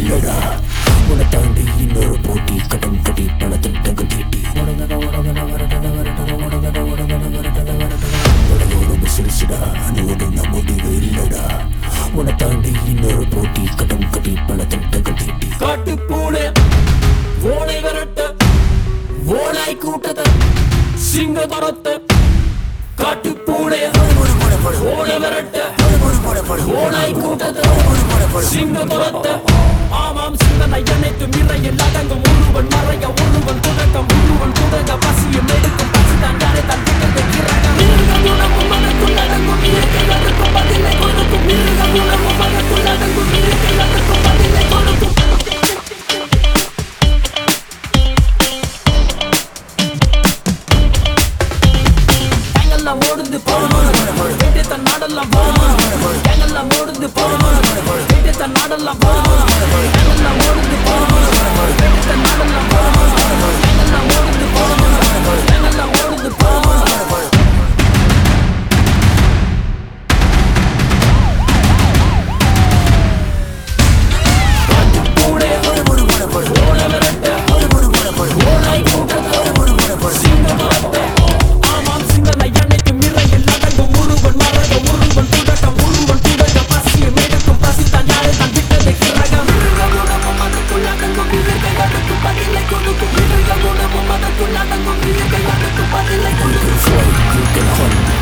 இல்லடா உன்னை தாண்டி இன்னொரு போட்டி கடன் கட்டி பல திட்டங்கள் தீட்டி உடனட உடனட வரடட வரடட உடனட உடனட வரடட வரடட உலகோடு சிரிச்சுடா அணுவோடு முடிவு இல்லடா உன்னை தாண்டி இன்னொரு போட்டி கடன் கட்டி பல திட்டங்கள் தீட்டி காட்டு பூனை ஓனை விரட்ட ஓனாய் கூட்டத்தை சிங்க தரத்த காட்டு பூனை ஓனை விரட்ட ஓனாய் கூட்டத்தை சிங்க துரத்த ஆமாம் சிந்தனை அனைத்து மிறையில் அடங்கும் ஒருவன் மறைய ஒருவன் தொடக்கம் ஒருவன் தொடங்க பசியும் எடுக்கும் பசிதான் யாரை தன் திட்டத்தை இறங்க மிருக குணமும் மனக்குள் அடங்கும் இயற்கை அடக்கும் பதிலை கொடுக்கும் மிருக குணமும் மனக்குள் அடங்கும் இயற்கை அடக்கும் பதிலை கொடுக்கும் கேங்கெல்லாம் ஓடுது போகணும் கேட்டு தன் நாடெல்லாம் போகணும் கேங்கெல்லாம் ஓடுது போகணும் கேட்டு தன் நாடெல்லாம் போகணும் கேங்கெல்லாம் ஓடுது போகணும் கேட்டு தன் நாடெல்லாம் போகணும் கேங்கெல்லாம் ஓடுது போகணும் கேங்கெல்லாம் ஓடுது போகணும் பூனே ஓட விரட்ட ஓனாய் கூட்டத்தை சிங்கம் வரட்ட ஆமாம் சிந்தனை அன்னைக்கு மிறையில் அடங்கும் ஒருவன் மறக ஒருவன் துடக்கம் ஒருவன் துடக்க பசியும் எடுக்கும் பசித்தான் யாரை தான் விட்டதை கிரகம் மிருக குணமும் அதற்குள் அடங்கும் இயற்கை அடக்கும் பதிலை கொடுக்கும் மிருக குணமும் அதற்குள் அடங்கும் இயற்கை அடக்கும் பதிலை கொடுக்கும்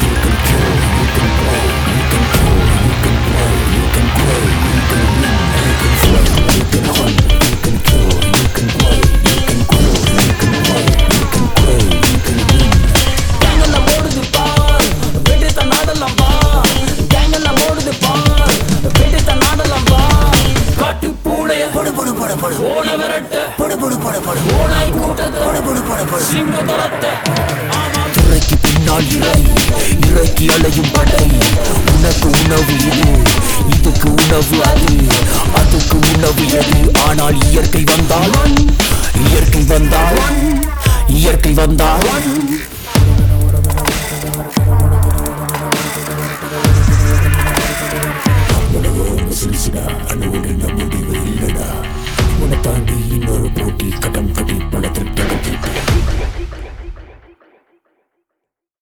கேங்கெல்லாம் ஓடுது பார் வெற்றி தன் நாடெல்லாம் வா கேங்கெல்லாம் ஓடுது பார் வெற்றி தன் நாடெல்லாம் வா காட்டு பூனைய படு படு படு படு ஓட விரட்ட படு படு படு படு ஓனாய் கூட்டத்தை படு படு படு படு சிங்க துரத்த திரைக்கு பின்னால் இறை இறைக்கு அலையும் படை உனக்கு உணவு இது இதுக்கு உணவு அது அதுக்கு உணவு எது ஆனால் இயற்கை வந்தால் இயற்கை வந்தால் இயற்கை வந்தால் சிரிச்சுடா அணுவுடன்